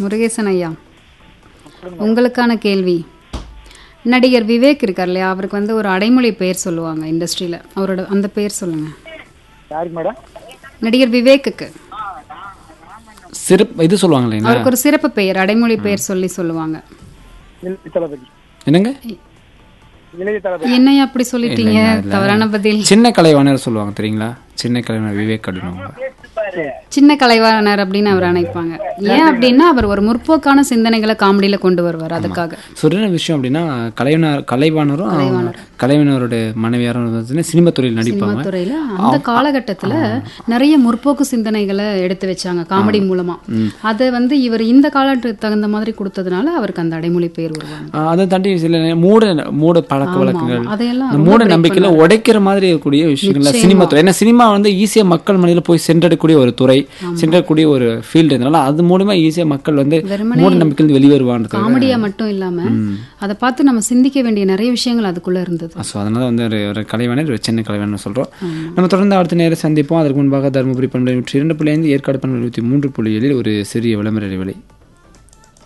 முருகேசன் ஐயா உங்களுக்கான கேள்வி நடிகர் விவேக் இருக்கார் இல்லையா அவருக்கு வந்து ஒரு அடைமொழி பெயர் சொல்லுவாங்க இண்டஸ்ட்ரியில் அவரோட அந்த பெயர் சொல்லுங்க யாருக்கு மேடம் நடிகர் விவேக்குக்கு சிறப்பு இது சொல்லுவாங்க இல்லைங்களா அவருக்கு ஒரு சிறப்பு பெயர் அடைமொழி பெயர் சொல்லி சொல்லுவாங்க இளைய தளபதி என்னங்க இளைய தளபதி என்னையா அப்படி சொல்லிட்டீங்க தவறான பதில் சின்ன கலைவாணர் சொல்லுவாங்க தெரியுங்களா சின்ன கலைவாணர் விவேக் அப்படின்னு சின்ன கலைவாணர் அப்படின்னு அவர் அணைப்பாங்க ஏன் அப்படின்னா அவர் ஒரு முற்போக்கான சிந்தனைகளை காமெடியில கொண்டு வருவார் அதுக்காக சொல்ற விஷயம் அப்படின்னா கலைவாணர் கலைவாணரும் கலைவாணரோட மனைவியாரும் வந்து சினிமா துறையில் நடிப்பாங்க துறையில அந்த காலகட்டத்துல நிறைய முற்போக்கு சிந்தனைகளை எடுத்து வச்சாங்க காமெடி மூலமா அதை வந்து இவர் இந்த காலத்துக்கு தகுந்த மாதிரி கொடுத்ததுனால அவருக்கு அந்த அடைமொழி பெயர் வருவாங்க ஆஹ் அதை தாண்டி சில நே- மூட மூட பழக்க வழக்கங்கள் அதையெல்லாம் இந்த மூட நம்பிக்கையில உடைக்கிற மாதிரி இருக்கக்கூடிய விஷயங்கள்ல சினிமா துறை ஏன்னா சினிமா வந்து ஈஸியா மக்கள் மனதில் போய் சென்றடக்கூடிய ஒரு துறை சென்றக்கூடிய ஒரு ஃபீல்டு இதனால அது மூலமா ஈஸியா மக்கள் வந்து வெறுமனே மூட நம்பிக்கையில் வெளிவருவான்றது காமெடியா மட்டும் இல்லாம அதை பார்த்து நம்ம சிந்திக்க வேண்டிய நிறைய விஷயங்கள் அதுக்குள்ள இருந்தது ஸோ அதனால வந்து ஒரு ஒரு கலைவாணர் ஒரு சின்ன கலைவாணர் சொல்றோம் நம்ம தொடர்ந்து அடுத்த நேரம் சந்திப்போம் அதற்கு முன்பாக தருமபுரி பண்பலை நூற்றி இரண்டு புள்ளி ஐந்து ஏற்காடு பண்பலை நூற்றி மூன்று புள்ளி ஏழில் ஒரு சிறிய விளம்பர இடைவெளி